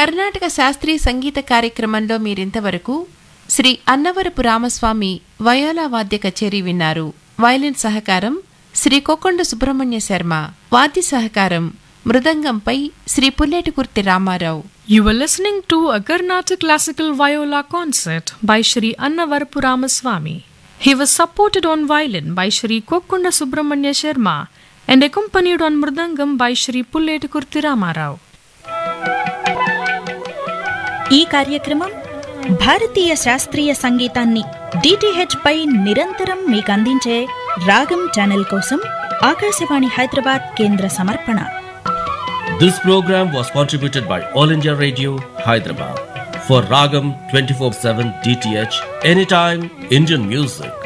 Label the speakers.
Speaker 1: కర్ణాటక శాస్త్రీయ సంగీత కార్యక్రమంలో మీరింతవరకు శ్రీ అన్నవరపు రామస్వామి వయోలా వాద్య కచేరీ విన్నారు వయలిన్ సహకారం శ్రీ కొకొండ సుబ్రహ్మణ్య శర్మ వాద్య సహకారం మృదంగంపై Shri పుల్లేటికుర్తి Ramarao
Speaker 2: You were listening to a Carnatic classical viola concert by Shri Annavarapu Ramaswamy. He was supported on violin by Shri Kokkonda Subramanya Sharma and accompanied on mridangam by Shri Pulletukurti Ramarao.
Speaker 3: ఈ కార్యక్రమం భారతీయ శాస్త్రీయ సంగీతాన్ని DTH పై నిరంతరం మీకు అందించే రాగం channel కోసం ఆకాశవాణి హైదరాబాద్ కేంద్ర సమర్పణ
Speaker 4: This program was contributed by All India Radio, Hyderabad. For Ragam 24 7 DTH, anytime Indian music.